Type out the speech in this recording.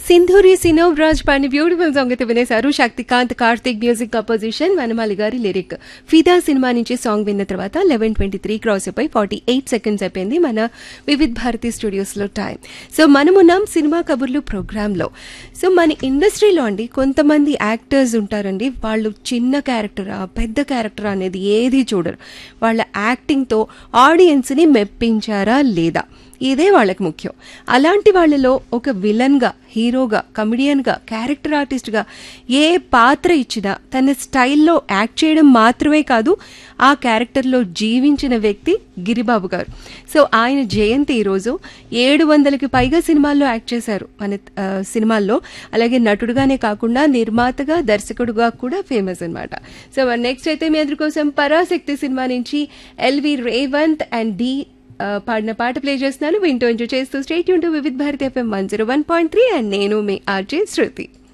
సింధూరి సినోబ్ రాజ్ పాడిన beautiful song అయితే వినేశారు శక్తికాంత్ కార్తిక్ మ్యూజిక్ కంపోజిషన్ వనమాలి గారి లిరిక్ ఫిదా సినిమా నుంచి సాంగ్ విన్న తర్వాత లెవెన్ ట్వంటీ త్రీ క్రాస్ అయిపోయి ఫార్టీ ఎయిట్ సెకండ్స్ అయిపోయింది మన వివిధ్ భారతి స్టూడియోస్లో టైం సో మనమున్నాం సినిమా కబుర్లు ప్రోగ్రాంలో సో మన ఇండస్ట్రీలో అండి కొంతమంది యాక్టర్స్ ఉంటారండి వాళ్ళు చిన్న క్యారెక్టరా పెద్ద క్యారెక్టరా అనేది ఏది చూడరు వాళ్ళ యాక్టింగ్తో ఆడియన్స్ని మెప్పించారా లేదా ఇదే వాళ్ళకి ముఖ్యం అలాంటి వాళ్ళలో ఒక విలన్గా హీరోగా కమిడియన్గా క్యారెక్టర్ ఆర్టిస్ట్గా ఏ పాత్ర ఇచ్చినా తన స్టైల్లో యాక్ట్ చేయడం మాత్రమే కాదు ఆ క్యారెక్టర్లో జీవించిన వ్యక్తి గిరిబాబు గారు సో ఆయన జయంతి ఈరోజు ఏడు వందలకి పైగా సినిమాల్లో యాక్ట్ చేశారు మన ఆ, సినిమాల్లో అలాగే నటుడుగానే కాకుండా నిర్మాతగా దర్శకుడుగా కూడా ఫేమస్ అనమాట సో నెక్స్ట్ అయితే మీ అందరి కోసం పరాశక్తి సినిమా నుంచి ఎల్వి రేవంత్ అండ్ డి ఆ, పాడిన పాట ప్లే చేస్తున్నాను వింటూ ఎంజాయ్ చేస్తూ stay tuned to Vividh Bharati FM one zero one point three and నేను మీ ఆర్జే శృతి